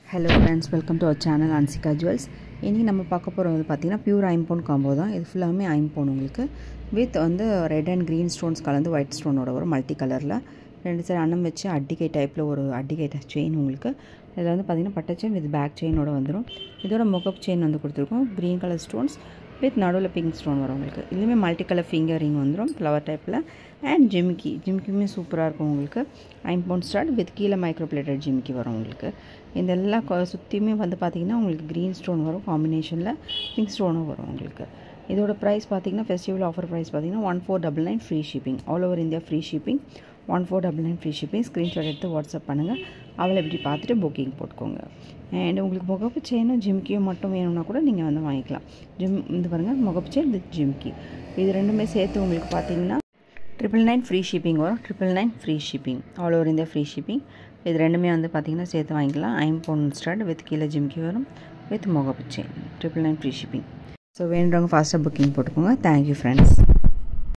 hello friends welcome to our channel Anshika jewels இன்றைக்கி நம்ம பார்க்க போகிறது வந்து பார்த்திங்கன்னா பியூர் ஐம்போன் காம்போ தான் இது ஃபுல்லாமே ஐம்போன் உங்களுக்கு வித் வந்து ரெட் அண்ட் க்ரீன் ஸ்டோன்ஸ் கலந்து ஒயிட் ஸ்டோனோட வரும் மல்டி கலரில் ரெண்டு சைடு அன்னம் வச்சு அட்டிகை டைப்பில் ஒரு அட்டிகை செயின் உங்களுக்கு இதில் வந்து பார்த்திங்கன்னா பட்டை செயின் வித் பேக் செயினோட வந்துடும் இதோட முகப் செயின் வந்து கொடுத்துருக்கோம் க்ரீன் கலர் ஸ்டோன்ஸ் வித் நடுவில் பிங்க் ஸ்டோன் வரும் உங்களுக்கு இதுலேயுமே மல்டி கலர் ஃபிங்கர் ரிங் வந்துடும் ஃப்ளவர் டைப்பில் அண்ட் ஜிமிக்கி ஜிமிக்கியுமே சூப்பராக இருக்கும் உங்களுக்கு ஐம்போன் ஸ்டார்ட் வித் கீழே மைக்ரோ பிளேட்டட் ஜிமிக்கி வரும் உங்களுக்கு இந்த எல்லா சுற்றியுமே வந்து பார்த்திங்கன்னா உங்களுக்கு க்ரீன் ஸ்டோன் வரும் காம்பினேஷனில் பிங்க் ஸ்டோனும் வரும் உங்களுக்கு இதோட ப்ரைஸ் பார்த்திங்கன்னா ஃபெஸ்டிவல் ஆஃபர் ப்ரைஸ் பார்த்திங்கன்னா one four double nine free shipping all over India free shipping one four double nine free shipping screenshot எடுத்து வாட்ஸ்அப் பண்ணுங்கள் அவளை எப்படி பார்த்துட்டு புக்கிங் போட்டுக்கோங்க அண்ட் உங்களுக்கு முகப்பு செயினும் ஜிம்கியும் மட்டும் வேணும்னா கூட நீங்கள் வந்து வாங்கிக்கலாம் ஜிம் இது பாருங்கள் முகப்பு செயின் வித் ஜிம்கி இது ரெண்டுமே சேர்த்து உங்களுக்கு பார்த்தீங்கன்னா ட்ரிபிள் நைன் ஃப்ரீ ஷிப்பிங் வரும் triple nine free shipping all over India free shipping இது ரெண்டுமே வந்து பார்த்திங்கன்னா சேர்த்து வாங்கிக்கலாம் ஐம்போன் ஸ்டார்ட் வித் கீழே ஜிம்கி வரும் வித் முகப்பு chain triple nine free shipping so வேணுறவங்க ஃபாஸ்ட்டாக புக்கிங் போட்டுக்கோங்க தேங்க்யூ ஃப்ரெண்ட்ஸ்